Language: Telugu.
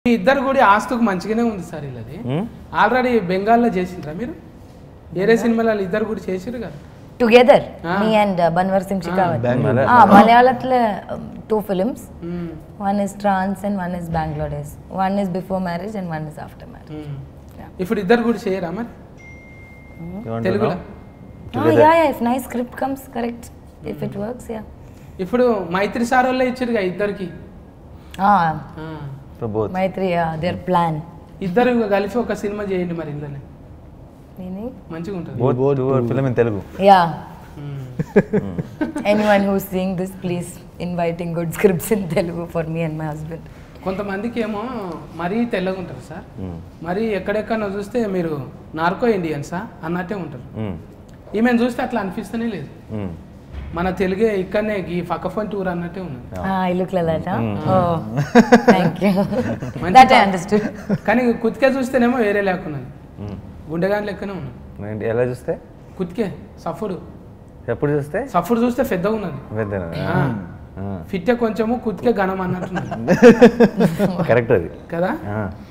మీ ఇద్దరు కూడా ఆస్తుకు మంచిగానే ఉంది సార్ వీళ్ళది ఆల్రెడీ బెంగాల్లో చేసిండ్రా మీరు వేరే సినిమాలలో ఇద్దరు కూడా చేసిరు కదా together Ah. Me and Bhanwar Singh Shekhawat Bangalore. మలయాళத்துல టూ ఫిలిమ్స్ మ్మ్. One is Trance and one is Bangalore days one is before marriage and one is after marriage మ్మ్. ఇప్పుడు ఇద్దరు కూడా చేయరా మరి తెలుగులో yeah yeah if nice script comes correct if it works yeah ఇప్పుడు మైత్రి సార్ వాళ్ళే ఇచ్చారుగా ఇద్దరికి ఆ. బోత్ మైత్రి దేర్ ప్లాన్ ఇద్దరు కలిసి ఒక సినిమా చేయండి మరి ఇందులోనే మీనింగ్ మంచిగా ఉంటుంది both film in Telugu yeah మ్మ్. Anyone who seeing this please inviting good scripts in Telugu for me and my husband కొంతమందికి ఏమో మరీ తెల్లగా ఉంటారు సార్ మరి ఎక్కడెక్కడ చూస్తే మీరు నార్కో ఇండియన్సా అన్నట్టే ఉంటారు ఈమెను చూస్తే అట్లా అనిపిస్తూనే లేదు మన తెలుగే ఇక్కడనే ఈ ఫకఫోన్ టూర్ అన్నట్టే ఉన్నది I look like that oh thank you మంచి దట్ ఐ పా- అండర్స్టూడ్ కానీ కుతికే చూస్తేనేమో వేరే లేకున్నది గుండెగాని లెక్కనే ఉన్నది ఎలా చూస్తే కుతికే సఫుడు ఎప్పుడు చూస్తే సఫుడు చూస్తే పెద్దగా ఉన్నది పెద్దనా? ఆ. ఆ. ఫిట్టే కొంచెము కుతికే ఘనం అన్నట్టున్నది కరెక్ట్ అది కదా ఆ.